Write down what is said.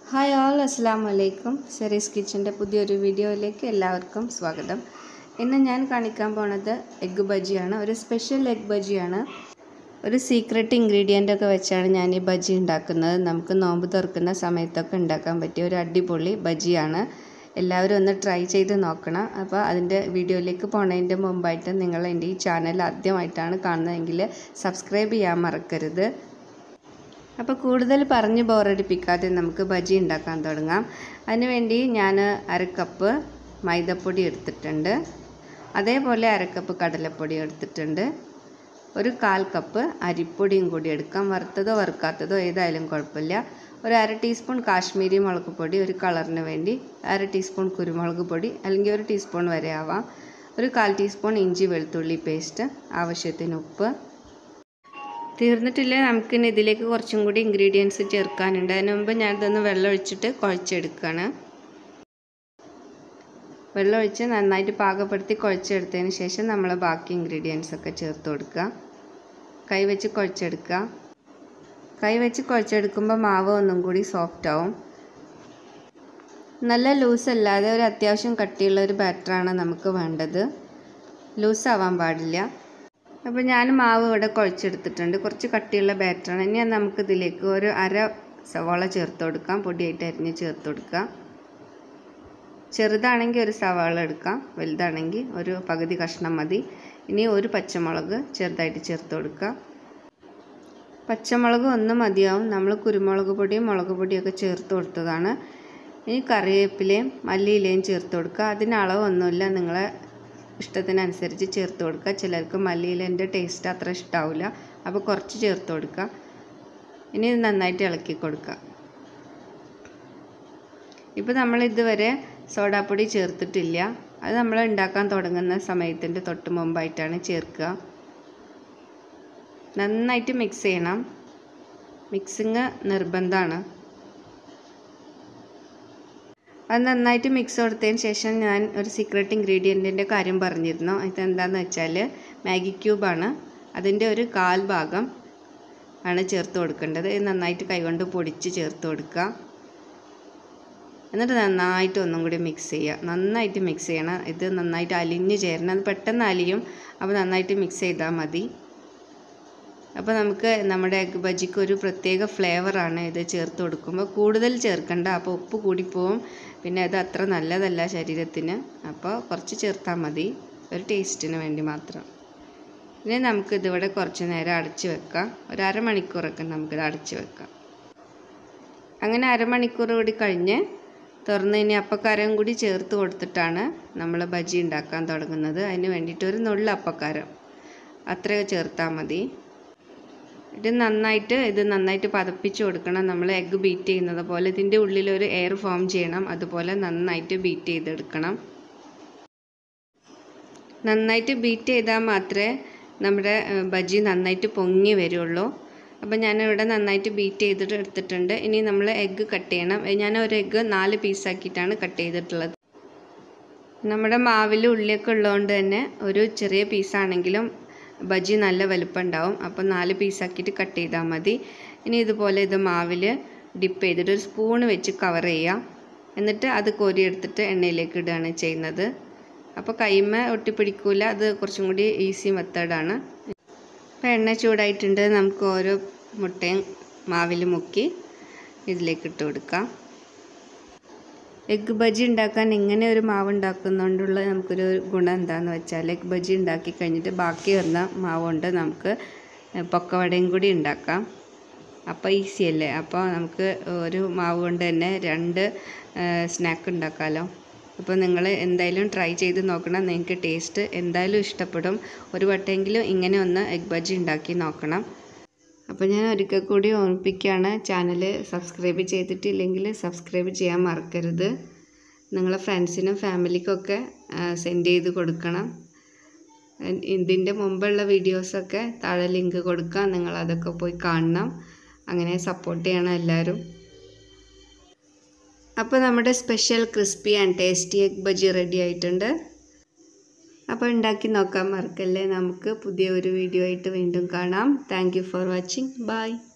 hi all അസ്സാം വലൈക്കും സെറീസ് കിച്ചൻ്റെ പുതിയൊരു വീഡിയോയിലേക്ക് എല്ലാവർക്കും സ്വാഗതം ഇന്ന് ഞാൻ കാണിക്കാൻ പോണത് എഗ്ഗ് ബജിയാണ് ഒരു സ്പെഷ്യൽ എഗ്ഗ് ബജിയാണ് ഒരു സീക്രട്ട് ഇൻഗ്രീഡിയൻ്റ് ഒക്കെ വെച്ചാണ് ഞാൻ ഈ ബജി ഉണ്ടാക്കുന്നത് നമുക്ക് നോമ്പ് തുറക്കുന്ന സമയത്തൊക്കെ ഉണ്ടാക്കാൻ പറ്റിയ ഒരു അടിപൊളി ബജിയാണ് എല്ലാവരും ഒന്ന് ട്രൈ ചെയ്ത് നോക്കണം അപ്പോൾ അതിൻ്റെ വീഡിയോയിലേക്ക് പോണതിൻ്റെ മുമ്പായിട്ട് നിങ്ങൾ എൻ്റെ ഈ ചാനൽ ആദ്യമായിട്ടാണ് കാണുന്നതെങ്കിൽ സബ്സ്ക്രൈബ് ചെയ്യാൻ മറക്കരുത് അപ്പോൾ കൂടുതൽ പറഞ്ഞ് ബോറടിപ്പിക്കാതെ നമുക്ക് ബജി ഉണ്ടാക്കാൻ തുടങ്ങാം അതിനുവേണ്ടി ഞാൻ അരക്കപ്പ് മൈദപ്പൊടി എടുത്തിട്ടുണ്ട് അതേപോലെ അരക്കപ്പ് കടലപ്പൊടി എടുത്തിട്ടുണ്ട് ഒരു കാൽ കപ്പ് അരിപ്പൊടിയും കൂടി എടുക്കാം വറുത്തതോ വറുക്കാത്തതോ ഏതായാലും കുഴപ്പമില്ല ഒരു അര ടീസ്പൂൺ കാശ്മീരി മുളക് പൊടി ഒരു കളറിന് വേണ്ടി അര ടീസ്പൂൺ കുരുമുളക് പൊടി അല്ലെങ്കിൽ ഒരു ടീസ്പൂൺ വരെ ആവാം ഒരു കാൽ ടീസ്പൂൺ ഇഞ്ചി വെളുത്തുള്ളി പേസ്റ്റ് ആവശ്യത്തിന് ഉപ്പ് തീർന്നിട്ടില്ല നമുക്കിനി ഇതിലേക്ക് കുറച്ചും കൂടി ഇൻഗ്രീഡിയൻസ് ചേർക്കാനുണ്ട് അതിന് മുമ്പ് ഞാൻ ഇതൊന്ന് വെള്ളം ഒഴിച്ചിട്ട് കുഴച്ചെടുക്കുകയാണ് വെള്ളം ഒഴിച്ച് നന്നായിട്ട് പാകപ്പെടുത്തി കുഴച്ചെടുത്തതിന് ശേഷം നമ്മൾ ബാക്കി ഇൻഗ്രീഡിയൻസ് ഒക്കെ ചേർത്ത് കൊടുക്കുക കൈ വെച്ച് കുഴച്ചെടുക്കുക കൈ വെച്ച് കുഴച്ചെടുക്കുമ്പോൾ മാവ് ഒന്നും കൂടി സോഫ്റ്റ് ആവും നല്ല ലൂസ് അല്ലാതെ ഒരു അത്യാവശ്യം കട്ടിയുള്ള ഒരു ബാറ്ററാണ് നമുക്ക് വേണ്ടത് ലൂസ് ആവാൻ പാടില്ല അപ്പോൾ ഞാൻ മാവ് ഇവിടെ കുഴച്ചെടുത്തിട്ടുണ്ട് കുറച്ച് കട്ടിയുള്ള ബാറ്ററാണ് ഇനി നമുക്ക് ഇതിലേക്ക് ഒരു അര സവാള ചേർത്ത് കൊടുക്കാം പൊടിയായിട്ട് അരിഞ്ഞ് ചേർത്ത് കൊടുക്കുക ചെറുതാണെങ്കിൽ ഒരു സവാള എടുക്കാം വലുതാണെങ്കിൽ ഒരു പകുതി കഷ്ണം മതി ഇനി ഒരു പച്ചമുളക് ചെറുതായിട്ട് ചേർത്ത് കൊടുക്കുക പച്ചമുളക് ഒന്ന് മതിയാവും നമ്മൾ കുരുമുളക് പൊടിയും മുളക് പൊടിയൊക്കെ ചേർത്ത് കൊടുത്തതാണ് ഇനി കറിവേപ്പിലയും മല്ലിയിലയും ചേർത്ത് കൊടുക്കുക അതിന് അളവൊന്നുമില്ല നിങ്ങളെ ഇഷ്ടത്തിനനുസരിച്ച് ചേർത്ത് കൊടുക്കുക ചിലർക്ക് മല്ലിയിലേൻ്റെ ടേസ്റ്റ് അത്ര ഇഷ്ടാവില്ല അപ്പോൾ കുറച്ച് ചേർത്ത് കൊടുക്കുക ഇനി ഇത് നന്നായിട്ട് ഇളക്കി കൊടുക്കുക ഇപ്പോൾ നമ്മൾ ഇതുവരെ സോഡാപ്പൊടി ചേർത്തിട്ടില്ല അത് നമ്മൾ ഉണ്ടാക്കാൻ തുടങ്ങുന്ന സമയത്തിൻ്റെ തൊട്ട് മുമ്പായിട്ടാണ് ചേർക്കുക നന്നായിട്ട് മിക്സ് ചെയ്യണം മിക്സിങ് നിർബന്ധമാണ് അത് നന്നായിട്ട് മിക്സ് കൊടുത്തതിന് ശേഷം ഞാൻ ഒരു സീക്രട്ട് ഇൻഗ്രീഡിയൻറ്റിൻ്റെ കാര്യം പറഞ്ഞിരുന്നു ഇതെന്താണെന്ന് വെച്ചാൽ മാഗി ക്യൂബാണ് അതിൻ്റെ ഒരു കാൽ ഭാഗം ആണ് ചേർത്ത് കൊടുക്കേണ്ടത് ഇത് നന്നായിട്ട് കൈകൊണ്ട് പൊടിച്ച് ചേർത്ത് കൊടുക്കുക എന്നിട്ട് നന്നായിട്ട് ഒന്നും കൂടി മിക്സ് ചെയ്യുക നന്നായിട്ട് മിക്സ് ചെയ്യണം ഇത് നന്നായിട്ട് അലിഞ്ഞ് ചേരണം അത് പെട്ടെന്ന് അലിയും അപ്പോൾ നന്നായിട്ട് മിക്സ് ചെയ്താൽ മതി അപ്പോൾ നമുക്ക് നമ്മുടെ എഗ് ബജിക്ക് ഒരു പ്രത്യേക ഫ്ലേവറാണ് ഇത് ചേർത്ത് കൊടുക്കുമ്പോൾ കൂടുതൽ ചേർക്കണ്ട അപ്പോൾ ഉപ്പ് കൂടിപ്പോവും പിന്നെ അത് അത്ര നല്ലതല്ല ശരീരത്തിന് അപ്പോൾ കുറച്ച് ചേർത്താൽ മതി ഒരു ടേസ്റ്റിന് വേണ്ടി മാത്രം ഇനി നമുക്ക് ഇതിവിടെ കുറച്ച് നേരം അടച്ച് വെക്കാം ഒരു അരമണിക്കൂറൊക്കെ നമുക്കിത് അടച്ച് വെക്കാം അങ്ങനെ അരമണിക്കൂർ കൂടി കഴിഞ്ഞ് തുറന്ന് ഇനി അപ്പക്കാരം കൂടി ചേർത്ത് കൊടുത്തിട്ടാണ് നമ്മൾ ബജി ഉണ്ടാക്കാൻ തുടങ്ങുന്നത് അതിന് വേണ്ടിയിട്ട് ഒരു നുള്ളു അപ്പക്കാരം അത്രയോ ചേർത്താൽ മതി ഇത് നന്നായിട്ട് ഇത് നന്നായിട്ട് പതപ്പിച്ച് കൊടുക്കണം നമ്മൾ എഗ്ഗ് ബീറ്റ് ചെയ്യുന്നത് പോലെ ഇതിൻ്റെ ഉള്ളിൽ ഒരു എയർ ഫോം ചെയ്യണം അതുപോലെ നന്നായിട്ട് ബീറ്റ് ചെയ്തെടുക്കണം നന്നായിട്ട് ബീറ്റ് ചെയ്താൽ മാത്രമേ നമ്മുടെ ബജി നന്നായിട്ട് പൊങ്ങി വരുള്ളൂ അപ്പോൾ ഞാനിവിടെ നന്നായിട്ട് ബീറ്റ് ചെയ്തിട്ട് എടുത്തിട്ടുണ്ട് ഇനി നമ്മൾ എഗ്ഗ് കട്ട് ചെയ്യണം ഞാൻ ഒരു എഗ്ഗ് നാല് പീസാക്കിയിട്ടാണ് കട്ട് ചെയ്തിട്ടുള്ളത് നമ്മുടെ മാവിൽ ഉള്ളിയൊക്കെ ഉള്ളതുകൊണ്ട് തന്നെ ഒരു ചെറിയ പീസാണെങ്കിലും ബജി നല്ല വലുപ്പം ഉണ്ടാവും അപ്പോൾ നാല് പീസാക്കിയിട്ട് കട്ട് ചെയ്താൽ മതി ഇനി ഇതുപോലെ ഇത് മാവിൽ ഡിപ്പ് ചെയ്തിട്ട് ഒരു സ്പൂൺ വെച്ച് കവർ ചെയ്യാം എന്നിട്ട് അത് കോരി എടുത്തിട്ട് എണ്ണയിലേക്ക് ഇടുകയാണ് ചെയ്യുന്നത് അപ്പോൾ കൈമ ഒട്ടിപ്പിടിക്കില്ല അത് കുറച്ചും കൂടി ഈസി മെത്തേഡാണ് അപ്പോൾ എണ്ണ ചൂടായിട്ടുണ്ട് നമുക്ക് ഓരോ മുട്ടയും മാവിൽ മുക്കി ഇതിലേക്ക് ഇട്ട് കൊടുക്കാം എഗ്ഗ് ബജി ഉണ്ടാക്കാൻ ഇങ്ങനെ ഒരു മാവ് ഉണ്ടാക്കുന്നതുകൊണ്ടുള്ള നമുക്കൊരു ഗുണം എന്താണെന്ന് വെച്ചാൽ എഗ്ഗ് ബജി ഉണ്ടാക്കി കഴിഞ്ഞിട്ട് ബാക്കി വന്ന മാവ് കൊണ്ട് നമുക്ക് പൊക്കവടയും കൂടി ഉണ്ടാക്കാം അപ്പോൾ ഈസി അല്ലേ അപ്പോൾ നമുക്ക് ഒരു മാവ് കൊണ്ട് തന്നെ രണ്ട് സ്നാക്ക് ഉണ്ടാക്കാമല്ലോ അപ്പോൾ നിങ്ങൾ എന്തായാലും ട്രൈ ചെയ്ത് നോക്കണം നിങ്ങൾക്ക് ടേസ്റ്റ് എന്തായാലും ഇഷ്ടപ്പെടും ഒരു വട്ടമെങ്കിലും ഇങ്ങനെ ഒന്ന് എഗ് ബജി ഉണ്ടാക്കി നോക്കണം അപ്പോൾ ഞാൻ ഒരിക്കൽ കൂടി ഓർമ്മിപ്പിക്കുകയാണ് ചാനൽ സബ്സ്ക്രൈബ് ചെയ്തിട്ടില്ലെങ്കിൽ സബ്സ്ക്രൈബ് ചെയ്യാൻ മറക്കരുത് നിങ്ങളെ ഫ്രണ്ട്സിനും ഫാമിലിക്കൊക്കെ സെൻഡ് ചെയ്ത് കൊടുക്കണം ഇതിൻ്റെ മുമ്പുള്ള വീഡിയോസൊക്കെ താഴെ ലിങ്ക് കൊടുക്കാം നിങ്ങൾ അതൊക്കെ പോയി കാണണം അങ്ങനെ സപ്പോർട്ട് ചെയ്യണം എല്ലാവരും അപ്പോൾ നമ്മുടെ special crispy and tasty egg bajji ready ആയിട്ടുണ്ട് അപ്പോൾ ഉണ്ടാക്കി നോക്കാൻ മറക്കല്ലേ നമുക്ക് പുതിയ ഒരു വീഡിയോ ആയിട്ട് വീണ്ടും കാണാം താങ്ക് ഫോർ വാച്ചിങ് ബൈ